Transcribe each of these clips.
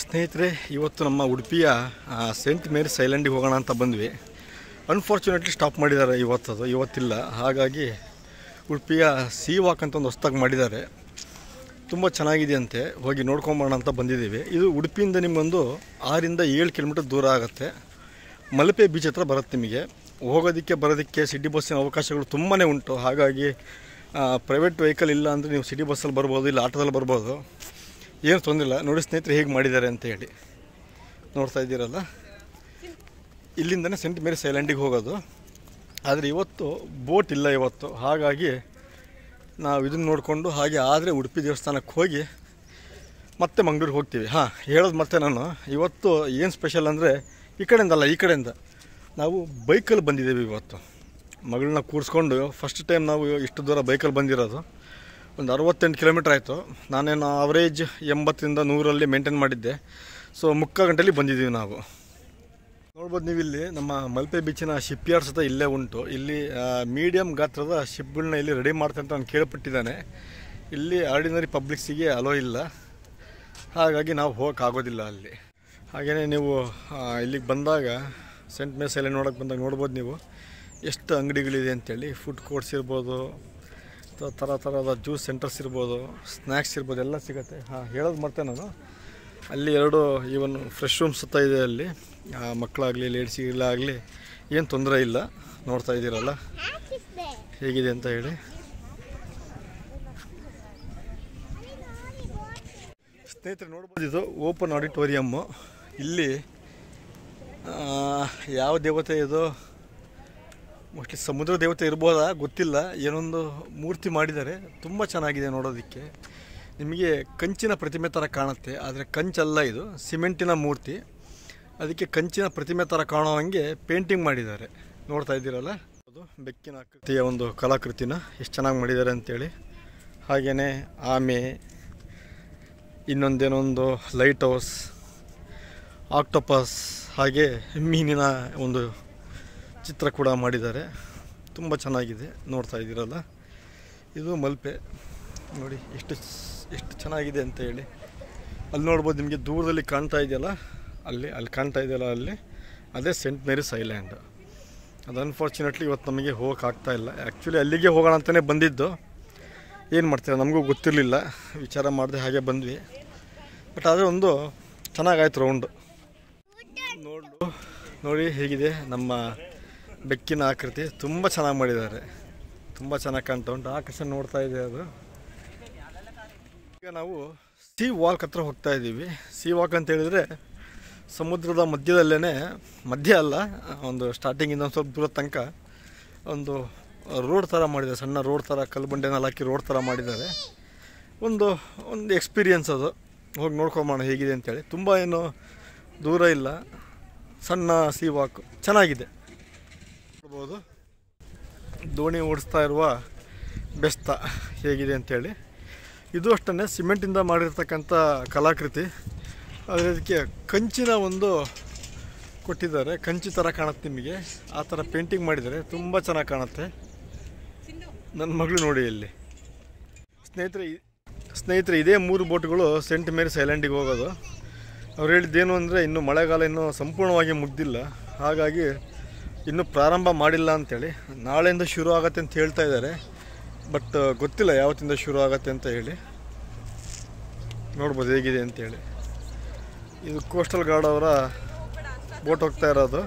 ಸ್ನೇಹಿತರೆ ಇವತ್ತು ನಮ್ಮ ಉಡುಪಿಯ ಆ, ಸೆಂಟ್ ಮೇರಿಸ್ ಐಲ್ಯಾಂಡಿಗೆ ಹೋಗೋಣ ಅಂತ ಬಂದ್ವಿ ಅನ್ಫಾರ್ಚುನೇಟ್ಲಿ ಸ್ಟಾಪ್ ಮಾಡಿದ್ದಾರೆ ಇವತ್ತದು ಇವತ್ತಿಲ್ಲ ಹಾಗಾಗಿ ಉಡುಪಿಯ ಸಿ ವಾಕ್ ಅಂತ ಒಂದು ಹೊಸ್ದಾಗಿ ಮಾಡಿದ್ದಾರೆ ತುಂಬ ಚೆನ್ನಾಗಿದೆಯಂತೆ ಹೋಗಿ ನೋಡ್ಕೊಂಬೋಣ ಅಂತ ಬಂದಿದ್ದೀವಿ ಇದು ಉಡುಪಿಯಿಂದ ನಿಮ್ಮೊಂದು ಆರಿಂದ ಏಳು ಕಿಲೋಮೀಟರ್ ದೂರ ಆಗುತ್ತೆ ಮಲ್ಪೆ ಬೀಚ್ ಹತ್ರ ಬರುತ್ತೆ ನಿಮಗೆ ಹೋಗೋದಕ್ಕೆ ಬರೋದಕ್ಕೆ ಸಿಟಿ ಬಸ್ಸಿನ ಅವಕಾಶಗಳು ತುಂಬಾ ಉಂಟು ಹಾಗಾಗಿ ಪ್ರೈವೇಟ್ ವೆಹಿಕಲ್ ಇಲ್ಲ ಅಂದರೆ ನೀವು ಸಿಟಿ ಬಸ್ಸಲ್ಲಿ ಬರ್ಬೋದು ಇಲ್ಲ ಆಟೋದಲ್ಲಿ ಬರ್ಬೋದು ಏನು ತೊಂದರೆ ಇಲ್ಲ ನೋಡಿ ಸ್ನೇಹಿತರೆ ಹೇಗೆ ಮಾಡಿದ್ದಾರೆ ಅಂತ ಹೇಳಿ ನೋಡ್ತಾ ಇದ್ದೀರಲ್ಲ ಇಲ್ಲಿಂದನೇ ಸೆಂಟ್ ಮೇರಿಸ್ ಐಲ್ಯಾಂಡಿಗೆ ಹೋಗೋದು ಆದರೆ ಇವತ್ತು ಬೋಟ್ ಇಲ್ಲ ಇವತ್ತು ಹಾಗಾಗಿ ನಾವು ಇದನ್ನು ನೋಡಿಕೊಂಡು ಹಾಗೆ ಆದರೆ ಉಡುಪಿ ದೇವಸ್ಥಾನಕ್ಕೆ ಹೋಗಿ ಮತ್ತೆ ಮಂಗ್ಳೂರಿಗೆ ಹೋಗ್ತೀವಿ ಹಾಂ ಹೇಳೋದು ಮತ್ತೆ ನಾನು ಇವತ್ತು ಏನು ಸ್ಪೆಷಲ್ ಅಂದರೆ ಈ ಕಡೆಯಿಂದ ಅಲ್ಲ ಈ ಕಡೆಯಿಂದ ನಾವು ಬೈಕಲ್ಲಿ ಬಂದಿದ್ದೀವಿ ಇವತ್ತು ಮಗಳನ್ನ ಕೂರಿಸ್ಕೊಂಡು ಫಸ್ಟ್ ಟೈಮ್ ನಾವು ಇಷ್ಟು ದೂರ ಬೈಕಲ್ಲಿ ಬಂದಿರೋದು ಒಂದು ಅರವತ್ತೆಂಟು ಕಿಲೋಮೀಟ್ರ್ ಆಯಿತು ನಾನೇನು ಅವರೇಜ್ ಎಂಬತ್ತರಿಂದ ನೂರಲ್ಲಿ ಮೇಂಟೈನ್ ಮಾಡಿದ್ದೆ ಸೊ ಮುಕ್ಕ ಗಂಟೆಲಿ ಬಂದಿದ್ದೀವಿ ನಾವು ನೋಡ್ಬೋದು ನೀವು ಇಲ್ಲಿ ನಮ್ಮ ಮಲ್ಪೆ ಬೀಚಿನ ಶಿಪ್ ಯಾರ್ಡ್ಸ್ ಅಂತ ಇಲ್ಲೇ ಉಂಟು ಇಲ್ಲಿ ಮೀಡಿಯಮ್ ಗಾತ್ರದ ಶಿಪ್ಗಳನ್ನ ಇಲ್ಲಿ ರೆಡಿ ಮಾಡ್ತಾರೆ ಅಂತ ನಾನು ಕೇಳ್ಪಟ್ಟಿದ್ದಾನೆ ಇಲ್ಲಿ ಆರ್ಡಿನರಿ ಪಬ್ಲಿಕ್ಸಿಗೆ ಅಲೋ ಇಲ್ಲ ಹಾಗಾಗಿ ನಾವು ಹೋಗೋಕ್ಕಾಗೋದಿಲ್ಲ ಅಲ್ಲಿ ಹಾಗೆಯೇ ನೀವು ಆ, ಇಲ್ಲಿಗೆ ಬಂದಾಗ ಸೆಂಟ್ ಮೇಸ್ ಎಲ್ಲ ನೋಡೋಕೆ ಬಂದಾಗ ನೋಡ್ಬೋದು ನೀವು ಎಷ್ಟು ಅಂಗಡಿಗಳಿದೆ ಅಂತೇಳಿ ಫುಡ್ ಕೋರ್ಟ್ಸ್ ಇರ್ಬೋದು ಅಥವಾ ಥರ ಥರದ ಜ್ಯೂಸ್ ಸೆಂಟರ್ಸ್ ಇರ್ಬೋದು ಸ್ನ್ಯಾಕ್ಸ್ ಇರ್ಬೋದು ಎಲ್ಲ ಸಿಗುತ್ತೆ ಹಾಂ ಹೇಳೋದು ಮತ್ತೆ ನಾನು ಅಲ್ಲಿ ಎರಡು ಈವನ್ ಫ್ರೆಶ್ ರೂಮ್ಸ್ ಸತ್ತ ಇದೆ ಅಲ್ಲಿ ಆ, ಮಕ್ಕಳಾಗಲಿ ಲೇಡೀಸಿಗಳಾಗಲಿ ಏನು ತೊಂದರೆ ಇಲ್ಲ ನೋಡ್ತಾ ಇದ್ದೀರಲ್ಲ ಹೇಗಿದೆ ಅಂತ ಹೇಳಿ ಸ್ನೇಹಿತರೆ ನೋಡ್ಬೋದು ಇದು ಓಪನ್ ಆಡಿಟೋರಿಯಮ್ಮು ಇಲ್ಲಿ ಆ, ಯಾವ ದೇವತೆ ಇದು ಮೋಸ್ಟ್ಲಿ ಸಮುದ್ರ ದೇವತೆ ಇರ್ಬೋದಾ ಗೊತ್ತಿಲ್ಲ ಏನೊಂದು ಮೂರ್ತಿ ಮಾಡಿದ್ದಾರೆ ತುಂಬ ಚೆನ್ನಾಗಿದೆ ನೋಡೋದಕ್ಕೆ ನಿಮಗೆ ಕಂಚಿನ ಪ್ರತಿಮೆ ಥರ ಕಾಣುತ್ತೆ ಆದರೆ ಕಂಚಲ್ಲ ಇದು ಸಿಮೆಂಟಿನ ಮೂರ್ತಿ ಅದಕ್ಕೆ ಕಂಚಿನ ಪ್ರತಿಮೆ ಥರ ಕಾಣೋ ಹಾಗೆ ಪೇಂಟಿಂಗ್ ಮಾಡಿದ್ದಾರೆ ನೋಡ್ತಾ ಇದ್ದೀರಲ್ಲ ಅದು ಬೆಕ್ಕಿನ ಆಕೃತಿಯ ಒಂದು ಕಲಾಕೃತಿನ ಎಷ್ಟು ಚೆನ್ನಾಗಿ ಮಾಡಿದ್ದಾರೆ ಅಂತೇಳಿ ಹಾಗೆಯೇ ಆಮೆ ಇನ್ನೊಂದೇನೊಂದು ಲೈಟ್ ಹೌಸ್ ಆಕ್ಟೋಪಸ್ ಹಾಗೆ ಮೀನಿನ ಒಂದು ಚಿತ್ರ ಕೂಡ ಮಾಡಿದ್ದಾರೆ ತುಂಬ ಚೆನ್ನಾಗಿದೆ ನೋಡ್ತಾ ಇದ್ದೀರಲ್ಲ ಇದು ಮಲ್ಪೆ ನೋಡಿ ಎಷ್ಟು ಸ್- ಎಷ್ಟು ಚೆನ್ನಾಗಿದೆ ಅಂತ ಹೇಳಿ ಅಲ್ಲಿ ನೋಡ್ಬೋದು ನಿಮಗೆ ದೂರದಲ್ಲಿ ಕಾಣ್ತಾ ಇದೆಯಲ್ಲ ಅಲ್ಲಿ ಅಲ್ಲಿ ಕಾಣ್ತಾ ಇದೆಯಲ್ಲ ಅಲ್ಲಿ ಅದೇ ಸೆಂಟ್ ಮೇರಿಸ್ ಐಲ್ಯಾಂಡ್ ಅದು ಅನ್ಫಾರ್ಚುನೇಟ್ಲಿ ಇವತ್ತು ನಮಗೆ ಹೋಗೋಕ್ಕಾಗ್ತಾ ಇಲ್ಲ ಆ್ಯಕ್ಚುಲಿ ಅಲ್ಲಿಗೆ ಹೋಗೋಣ ಅಂತಲೇ ಬಂದಿದ್ದು ಏನು ಮಾಡ್ತೀರಾ ನಮಗೂ ಗೊತ್ತಿರಲಿಲ್ಲ ವಿಚಾರ ಮಾಡದೆ ಹಾಗೆ ಬಂದ್ವಿ ಬಟ್ ಆದರೆ ಒಂದು ಚೆನ್ನಾಗಾಯ್ತು ರೌಂಡು ನೋಡು ನೋಡಿ ಹೇಗಿದೆ ನಮ್ಮ ಬೆಕ್ಕಿನ ಆಕೃತಿ ತುಂಬ ಚೆನ್ನಾಗಿ ಮಾಡಿದ್ದಾರೆ ತುಂಬ ಚೆನ್ನಾಗಿ ಕಾಣ್ತಾ ಉಂಟು ಆಕರ್ಷ ನೋಡ್ತಾ ಇದೆ ಅದು ಈಗ ನಾವು ಸಿ ವಾಕ್ ಹತ್ರ ಹೋಗ್ತಾ ಇದ್ದೀವಿ ಸಿ ವಾಕ್ ಅಂತ ಹೇಳಿದರೆ ಸಮುದ್ರದ ಮಧ್ಯದಲ್ಲೇ ಮಧ್ಯ ಅಲ್ಲ ಒಂದು ಸ್ಟಾರ್ಟಿಂಗಿಂದ ಒಂದು ಸ್ವಲ್ಪ ದೂರ ತನಕ ಒಂದು ರೋಡ್ ಥರ ಮಾಡಿದ್ದಾರೆ ಸಣ್ಣ ರೋಡ್ ಥರ ಕಲ್ಲು ಬಂಡೆನಲ್ಲಿ ಹಾಕಿ ರೋಡ್ ಥರ ಮಾಡಿದ್ದಾರೆ ಒಂದು ಒಂದು ಎಕ್ಸ್ಪೀರಿಯನ್ಸ್ ಅದು ಹೋಗಿ ನೋಡ್ಕೊಂಬೋಣ ಹೇಗಿದೆ ಅಂತೇಳಿ ತುಂಬ ಏನು ದೂರ ಇಲ್ಲ ಸಣ್ಣ ಸಿ ವಾಕ್ ಚೆನ್ನಾಗಿದೆ ನೋಡ್ಬೋದು ದೋಣಿ ಓಡಿಸ್ತಾ ಇರುವ ಬೆಸ್ತ ಹೇಗಿದೆ ಅಂತೇಳಿ ಇದು ಅಷ್ಟೇ ಸಿಮೆಂಟಿಂದ ಮಾಡಿರ್ತಕ್ಕಂಥ ಕಲಾಕೃತಿ ಆದರೆ ಅದಕ್ಕೆ ಕಂಚಿನ ಒಂದು ಕೊಟ್ಟಿದ್ದಾರೆ ಕಂಚಿ ಥರ ಕಾಣುತ್ತೆ ನಿಮಗೆ ಆ ಥರ ಪೇಂಟಿಂಗ್ ಮಾಡಿದ್ದಾರೆ ತುಂಬ ಚೆನ್ನಾಗಿ ಕಾಣುತ್ತೆ ನನ್ನ ಮಗಳು ನೋಡಿ ಇಲ್ಲಿ ಸ್ನೇಹಿತರೆ ಇ- ಸ್ನೇಹಿತರೆ ಇದೇ ಮೂರು ಬೋಟ್ಗಳು ಸೆಂಟ್ ಮೇರಿಸ್ ಐಲ್ಯಾಂಡಿಗೆ ಹೋಗೋದು ಅವ್ರು ಹೇಳಿದ್ದೇನು ಅಂದರೆ ಇನ್ನು ಮಳೆಗಾಲ ಇನ್ನೂ ಸಂಪೂರ್ಣವಾಗಿ ಮುಗ್ದಿಲ್ಲ ಹಾಗಾಗಿ ಇನ್ನೂ ಪ್ರಾರಂಭ ಮಾಡಿಲ್ಲ ಅಂತೇಳಿ ನಾಳೆಯಿಂದ ಶುರು ಆಗತ್ತೆ ಅಂತ ಹೇಳ್ತಾ ಇದ್ದಾರೆ ಬಟ್ ಗೊತ್ತಿಲ್ಲ ಯಾವತ್ತಿಂದ ಶುರು ಆಗತ್ತೆ ಅಂತ ಹೇಳಿ ನೋಡ್ಬೋದು ಹೇಗಿದೆ ಅಂತೇಳಿ ಇದು ಕೋಸ್ಟಲ್ ಗಾರ್ಡ್ ಅವರ ಬೋಟ್ ಹೋಗ್ತಾ ಇರೋದು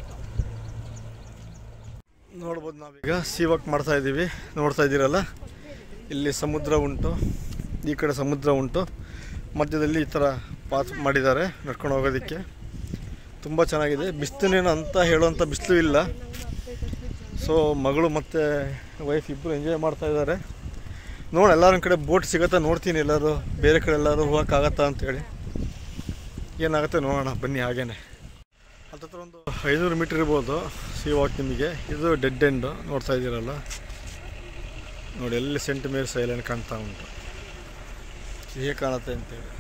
ನೋಡ್ಬೋದು ನಾವೀಗ ಸಿ ವಾಕ್ ಮಾಡ್ತಾ ಇದ್ದೀವಿ ನೋಡ್ತಾ ಇದ್ದೀರಲ್ಲ ಇಲ್ಲಿ ಸಮುದ್ರ ಉಂಟು ಈ ಕಡೆ ಸಮುದ್ರ ಉಂಟು ಮಧ್ಯದಲ್ಲಿ ಈ ಥರ ಪಾತ್ ಮಾಡಿದ್ದಾರೆ ನಡ್ಕೊಂಡು ಹೋಗೋದಕ್ಕೆ ತುಂಬ ಚೆನ್ನಾಗಿದೆ ಬಿಸಿಲಿನೇನು ಅಂತ ಹೇಳುವಂಥ ಬಿಸಿಲು ಇಲ್ಲ ಸೊ ಮಗಳು ಮತ್ತು ವೈಫ್ ಇಬ್ಬರು ಎಂಜಾಯ್ ಮಾಡ್ತಾ ಇದ್ದಾರೆ ನೋಡಿ ಎಲ್ಲರ ಕಡೆ ಬೋಟ್ ಸಿಗತ್ತಾ ನೋಡ್ತೀನಿ ಎಲ್ಲರೂ ಬೇರೆ ಕಡೆ ಎಲ್ಲರೂ ಹೋಗೋಕ್ಕಾಗತ್ತಾ ಅಂತೇಳಿ ಏನಾಗುತ್ತೆ ನೋಡೋಣ ಬನ್ನಿ ಹಾಗೇನೆ ಹತ್ತತ್ರ ಒಂದು ಐನೂರು ಮೀಟ್ರ್ ಇರ್ಬೋದು ಸಿ ವಾಕ್ ನಿಮಗೆ ಇದು ಡೆಡ್ ಎಂಡು ನೋಡ್ತಾ ಇದ್ದೀರಲ್ಲ ನೋಡಿ ಎಲ್ಲಿ ಸೆಂಟ್ ಮೇರ್ಸ್ ಐಲ್ಯಾಂಡ್ ಕಾಣ್ತಾ ಉಂಟು ಹೇಗೆ ಕಾಣುತ್ತೆ ಅಂತೇಳಿ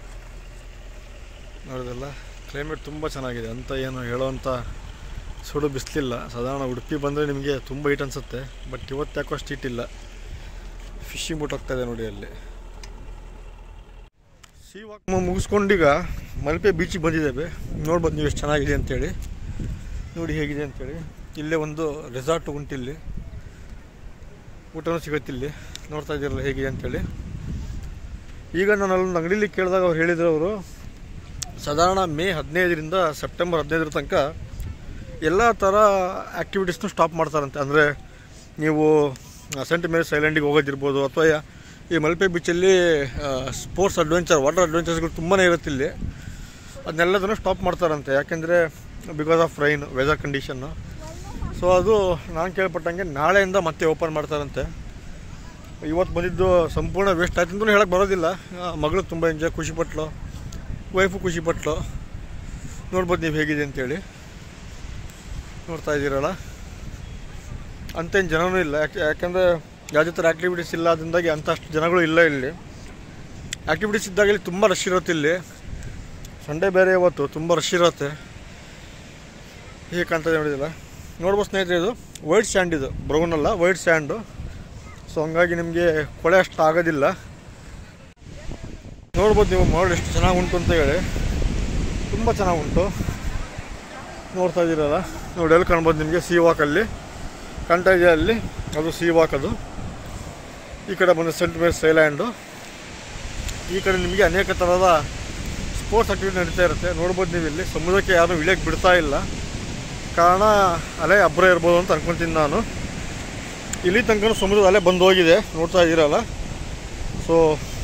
ನೋಡಿದಲ್ಲ ಕ್ಲೈಮೇಟ್ ತುಂಬ ಚೆನ್ನಾಗಿದೆ ಅಂತ ಏನು ಹೇಳೋವಂಥ ಸುಡು ಬಿಸಿಲಿಲ್ಲ ಸಾಧಾರಣ ಉಡುಪಿ ಬಂದರೆ ನಿಮಗೆ ತುಂಬ ಹೀಟ್ ಅನಿಸುತ್ತೆ ಬಟ್ ಇವತ್ತು ಯಾಕೋ ಅಷ್ಟು ಹೀಟ್ ಇಲ್ಲ ಫಿಶಿಂಗ್ ಬೋಟ್ ಹೋಗ್ತಾ ಇದೆ ನೋಡಿ ಅಲ್ಲಿ ಸಿ ವಾಕ್ ಮುಗಿಸ್ಕೊಂಡೀಗ ಮಲ್ಪೆ ಬೀಚಿಗೆ ಬಂದಿದ್ದೇವೆ ನೋಡ್ಬೋದು ನೀವು ಎಷ್ಟು ಚೆನ್ನಾಗಿದೆ ಅಂತೇಳಿ ನೋಡಿ ಹೇಗಿದೆ ಅಂತೇಳಿ ಇಲ್ಲೇ ಒಂದು ರೆಸಾರ್ಟ್ ಉಂಟಿಲ್ಲಿ ಊಟನೂ ಸಿಗುತ್ತೆ ಇಲ್ಲಿ ನೋಡ್ತಾ ಇದ್ದೀರಲ್ಲ ಹೇಗಿದೆ ಅಂತೇಳಿ ಈಗ ನಾನು ಅಲ್ಲೊಂದು ಅಂಗಡೀಲಿ ಕೇಳಿದಾಗ ಅವ್ರು ಹೇಳಿದ್ರು ಅವರು ಸಾಧಾರಣ ಮೇ ಹದಿನೈದರಿಂದ ಸೆಪ್ಟೆಂಬರ್ ಹದಿನೈದರ ತನಕ ಎಲ್ಲ ಥರ ಆ್ಯಕ್ಟಿವಿಟೀಸ್ನು ಸ್ಟಾಪ್ ಮಾಡ್ತಾರಂತೆ ಅಂದರೆ ನೀವು ಸೆಂಟ್ ಮೇರಿಸ್ ಐಲ್ಯಾಂಡಿಗೆ ಹೋಗೋದಿರ್ಬೋದು ಅಥವಾ ಯಾ- ಈ ಮಲ್ಪೆ ಬೀಚಲ್ಲಿ ಸ್ಪೋರ್ಟ್ಸ್ ಅಡ್ವೆಂಚರ್ ವಾಟರ್ ಅಡ್ವೆಂಚರ್ಸ್ಗಳು ತುಂಬಾ ಇರುತ್ತೆ ಇಲ್ಲಿ ಅದನ್ನೆಲ್ಲದನ್ನು ಸ್ಟಾಪ್ ಮಾಡ್ತಾರಂತೆ ಯಾಕೆಂದರೆ because of rain weather condition so ಅದು ನಾನು ಕೇಳ್ಪಟ್ಟಂಗೆ ನಾಳೆಯಿಂದ ಮತ್ತೆ ಓಪನ್ ಮಾಡ್ತಾರಂತೆ ಇವತ್ತು ಬಂದಿದ್ದು ಸಂಪೂರ್ಣ ವೇಸ್ಟ್ ಆಯ್ತು ಅಂತಲೂ ಹೇಳಕ್ಕೆ ಬರೋದಿಲ್ಲ ಆ, ಮಗಳು ತುಂಬ ಎಂಜಾಯ್ ಖುಷಿಪಟ್ಲು ವೈಫು ಖುಷಿಪಟ್ಲು ನೋಡ್ಬೋದು ನೀವು ಹೇಗಿದೆ ಅಂತೇಳಿ ನೋಡ್ತಾ ಇದ್ದೀರಲ್ಲ ಅಂತೇನು ಜನನೂ ಇಲ್ಲ ಯಾಕೆ ಯಾಕೆಂದರೆ ಯಾವುದೇ ಥರ ಆ್ಯಕ್ಟಿವಿಟೀಸ್ ಇಲ್ಲ ಅದರಿಂದಾಗಿ ಅಂಥ ಅಷ್ಟು ಜನಗಳು ಇಲ್ಲ ಇಲ್ಲಿ ಆ್ಯಕ್ಟಿವಿಟೀಸ್ ಇದ್ದಾಗ ಇಲ್ಲಿ ತುಂಬ ರಶ್ ಇರುತ್ತೆ ಇಲ್ಲಿ ಸಂಡೇ ಬೇರೆ ಇವತ್ತು ತುಂಬ ರಶ್ ಇರುತ್ತೆ ಹೀಗೆ ಕಾಣ್ತದೆ ನೋಡಿದಿಲ್ಲ ನೋಡ್ಬೋದು ಸ್ನೇಹಿತರೆ ಇದು ವೈಟ್ ಸ್ಯಾಂಡ್ ಇದು ಬ್ರೌನ್ ಅಲ್ಲ ವೈಟ್ ಸ್ಯಾಂಡು ಸೊ ಹಂಗಾಗಿ ನಿಮಗೆ ಕೊಳೆ ಅಷ್ಟು ಆಗೋದಿಲ್ಲ ನೋಡ್ಬೋದು ನೀವು ಮರಳು ಎಷ್ಟು ಚೆನ್ನಾಗಿ ಉಂಟು ಅಂತ ಹೇಳಿ ತುಂಬ ಚೆನ್ನಾಗಿ ಉಂಟು ನೋಡ್ತಾ ಇದ್ದೀರಲ್ಲ ನೋಡಿ ಎಲ್ಲಿ ಕಾಣ್ಬೋದು ನಿಮಗೆ ಸಿ ವಾಕಲ್ಲಿ ಕಾಣ್ತಾ ಇದೆ ಅಲ್ಲಿ ಅದು ಸಿ ವಾಕ್ ಅದು ಈ ಕಡೆ ಬಂದು ಸೆಂಟ್ ಮೇರ್ಸ್ ಐಲ್ಯಾಂಡು ಈ ಕಡೆ ನಿಮಗೆ ಅನೇಕ ಥರದ ಸ್ಪೋರ್ಟ್ಸ್ ಆಕ್ಟಿವಿಟಿ ನಡೀತಾ ಇರುತ್ತೆ ನೋಡ್ಬೋದು ನೀವು ಇಲ್ಲಿ ಸಮುದ್ರಕ್ಕೆ ಯಾರೂ ಇಳಿಯಕ್ಕೆ ಬಿಡ್ತಾ ಇಲ್ಲ ಕಾರಣ ಅಲೆ ಅಬ್ಬರ ಇರ್ಬೋದು ಅಂತ ಅನ್ಕೊತೀನಿ ನಾನು ಇಲ್ಲಿ ತನಕ ಸಮುದ್ರದ ಅಲೆ ಬಂದು ಹೋಗಿದೆ ನೋಡ್ತಾ ಇದ್ದೀರಲ್ಲ ಸೊ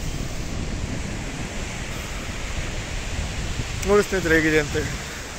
ನೋಡಿ ಸ್ನೇಹಿತರೆ ಹೇಗಿದೆ ಅಂತೇಳಿ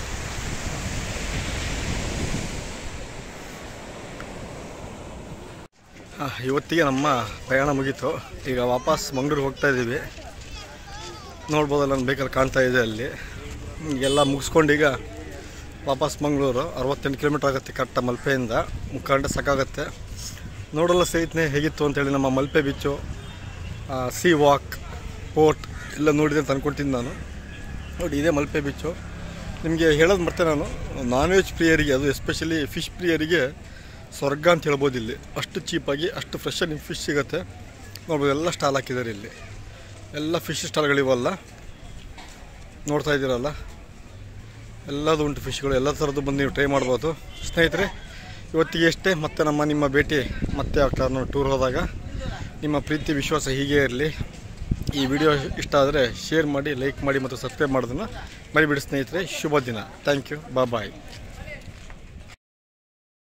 ಆ, ಇವತ್ತಿಗೆ ನಮ್ಮ ಪ್ರಯಾಣ ಮುಗೀತು ಈಗ ವಾಪಸ್ ಮಂಗಳೂರಿಗೆ ಹೋಗ್ತಾ ಇದ್ದೀವಿ ನೋಡ್ಬೋದಲ್ಲ ನನ್ನ ಬೇಕಾದ್ರೆ ಕಾಣ್ತಾ ಇದೆ ಅಲ್ಲಿ ಎಲ್ಲ ಮುಗಿಸ್ಕೊಂಡು ಈಗ ವಾಪಸ್ ಮಂಗಳೂರು ಅರವತ್ತೆಂಟು ಕಿಲೋಮೀಟ್ರ್ ಆಗುತ್ತೆ ಕರೆಕ್ಟ ಮಲ್ಪೆಯಿಂದ ಮುಖಂಡ ಸಾಕಾಗತ್ತೆ ನೋಡಲ್ಲ ಸ್ನೇಹಿತನೆ ಹೇಗಿತ್ತು ಅಂತೇಳಿ ನಮ್ಮ Malpe beach sea walk port ಎಲ್ಲ ನೋಡಿದೆ ಅಂತ ಅನ್ಕೊಳ್ತೀನಿ ನಾನು ನೋಡಿ ಇದೇ ಮಲ್ಪೆ ಬೀಚು ನಿಮಗೆ ಹೇಳೋದು ಮತ್ತೆ ನಾನು ನಾನ್ ವೆಜ್ ಪ್ರಿಯರಿಗೆ ಅದು ಎಸ್ಪೆಷಲಿ ಫಿಶ್ ಪ್ರಿಯರಿಗೆ ಸ್ವರ್ಗ ಅಂತ ಹೇಳ್ಬೋದು ಇಲ್ಲಿ ಅಷ್ಟು ಚೀಪಾಗಿ ಅಷ್ಟು ಫ್ರೆಶ್ ನಿಮ್ಗೆ ಫಿಶ್ ಸಿಗುತ್ತೆ ನೋಡ್ಬೋದು ಎಲ್ಲ ಸ್ಟಾಲ್ ಹಾಕಿದ್ದಾರೆ ಇಲ್ಲಿ ಎಲ್ಲ ಫಿಶ್ ಸ್ಟಾಲ್ಗಳಿವಲ್ಲ ನೋಡ್ತಾ ಇದ್ದೀರಲ್ಲ ಎಲ್ಲದು ಉಂಟು ಫಿಶ್ಗಳು ಎಲ್ಲ ಥರದ್ದು ಬಂದು ನೀವು ಟ್ರೈ ಮಾಡ್ಬೋದು ಸ್ನೇಹಿತರೆ ಇವತ್ತಿಗೆ ಅಷ್ಟೇ ಮತ್ತೆ ನಮ್ಮ ನಿಮ್ಮ ಭೇಟಿ ಮತ್ತೆ ಆಗ್ತಾ ಟೂರ್ ಹೋದಾಗ ನಿಮ್ಮ ಪ್ರೀತಿ ವಿಶ್ವಾಸ ಹೀಗೆ ಇರಲಿ ಈ ವಿಡಿಯೋ ಇಷ್ಟ ಆದರೆ ಶೇರ್ ಮಾಡಿ ಲೈಕ್ ಮಾಡಿ ಮತ್ತು ಸಬ್ಸ್ಕ್ರೈಬ್ ಮಾಡೋದನ್ನು ಮರಿಬಿಡಿ ಸ್ನೇಹಿತರೆ ಶುಭ ದಿನ ಥ್ಯಾಂಕ್ ಯು ಬಾ ಬಾಯ್